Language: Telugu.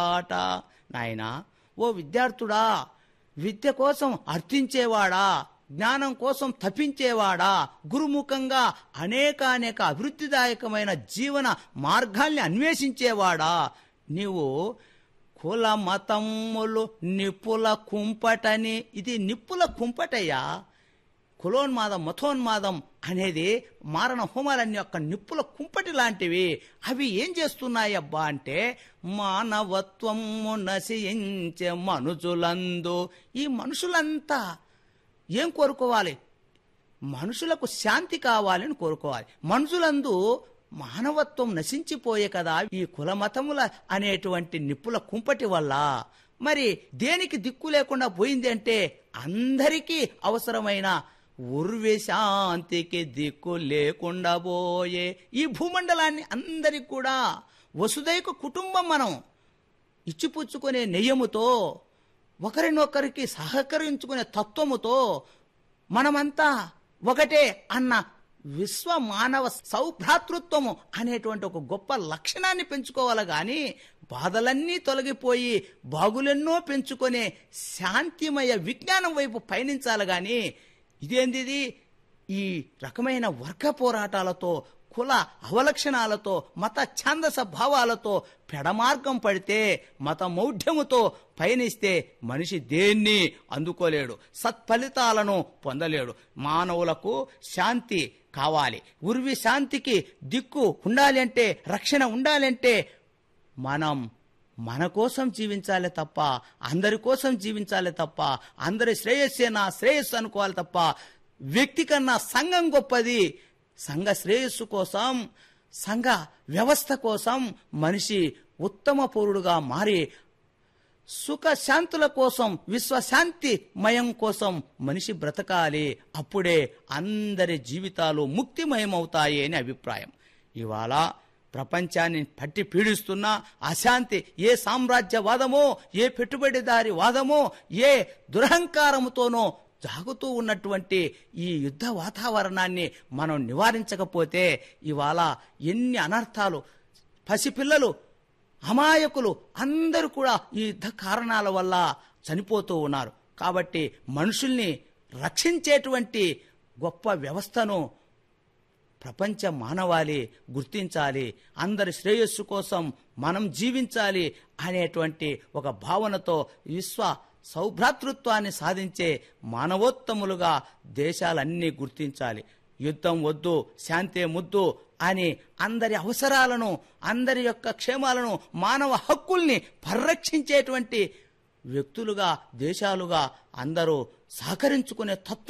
ఆట నాయనా ఓ విద్యార్థుడా విద్య కోసం అర్థించేవాడా జ్ఞానం కోసం తప్పించేవాడా గురుముఖంగా అనేకానేక అభివృద్ధిదాయకమైన జీవన మార్గాల్ని అన్వేషించేవాడా నీవు కుల మతములు నిప్పుల కుంపటని ఇది నిప్పుల కుంపటయ్యా కులోన్మాదం మతోన్మాదం అనేది మారణ హోమాలన్నీ యొక్క నిప్పుల కుంపటి లాంటివి అవి ఏం చేస్తున్నాయి అబ్బా అంటే మానవత్వము నశించే మనుషులందు ఈ మనుషులంతా ఏం కోరుకోవాలి మనుషులకు శాంతి కావాలని కోరుకోవాలి మనుషులందు మానవత్వం నశించిపోయే కదా ఈ కుల మతముల అనేటువంటి నిప్పుల కుంపటి వల్ల మరి దేనికి దిక్కు లేకుండా పోయింది అంటే అందరికీ అవసరమైన ఉర్వి శాంతికి దిక్కు లేకుండా పోయే ఈ భూమండలాన్ని అందరికి కూడా వసుదైక కుటుంబం మనం ఇచ్చిపుచ్చుకునే నెయ్యముతో ఒకరినొకరికి సహకరించుకునే తత్వముతో మనమంతా ఒకటే అన్న విశ్వ మానవ సౌభ్రాతృత్వము అనేటువంటి ఒక గొప్ప లక్షణాన్ని పెంచుకోవాలి గాని బాధలన్నీ తొలగిపోయి బాగులెన్నో పెంచుకునే శాంతిమయ విజ్ఞానం వైపు పయనించాలి గాని ఇదేందిది ఈ రకమైన వర్గ పోరాటాలతో కుల అవలక్షణాలతో మత ఛాందస భావాలతో పెడమార్గం పడితే మత మౌఢ్యముతో పయనిస్తే మనిషి దేన్ని అందుకోలేడు సత్ఫలితాలను పొందలేడు మానవులకు శాంతి కావాలి ఉర్వి శాంతికి దిక్కు ఉండాలి అంటే రక్షణ ఉండాలంటే మనం మన కోసం జీవించాలి తప్ప అందరి కోసం జీవించాలి తప్ప అందరి శ్రేయస్సే నా శ్రేయస్సు అనుకోవాలి తప్ప వ్యక్తి కన్నా సంఘం గొప్పది సంఘ శ్రేయస్సు కోసం సంఘ వ్యవస్థ కోసం మనిషి ఉత్తమ పౌరుడుగా మారి సుఖ శాంతుల కోసం విశ్వశాంతి మయం కోసం మనిషి బ్రతకాలి అప్పుడే అందరి జీవితాలు ముక్తిమయమవుతాయి అని అభిప్రాయం ఇవాళ ప్రపంచాన్ని పట్టి పీడిస్తున్న అశాంతి ఏ సామ్రాజ్యవాదమో ఏ పెట్టుబడిదారి వాదమో ఏ దురహంకారముతోనో జాగుతూ ఉన్నటువంటి ఈ యుద్ధ వాతావరణాన్ని మనం నివారించకపోతే ఇవాళ ఎన్ని అనర్థాలు పసిపిల్లలు అమాయకులు అందరూ కూడా ఈ యుద్ధ కారణాల వల్ల చనిపోతూ ఉన్నారు కాబట్టి మనుషుల్ని రక్షించేటువంటి గొప్ప వ్యవస్థను ప్రపంచ మానవాళి గుర్తించాలి అందరి శ్రేయస్సు కోసం మనం జీవించాలి అనేటువంటి ఒక భావనతో విశ్వ సౌభ్రాతృత్వాన్ని సాధించే మానవోత్తములుగా దేశాలన్నీ గుర్తించాలి యుద్ధం వద్దు శాంతే ముద్దు అని అందరి అవసరాలను అందరి యొక్క క్షేమాలను మానవ హక్కుల్ని పరిరక్షించేటువంటి వ్యక్తులుగా దేశాలుగా అందరూ సహకరించుకునే తత్వం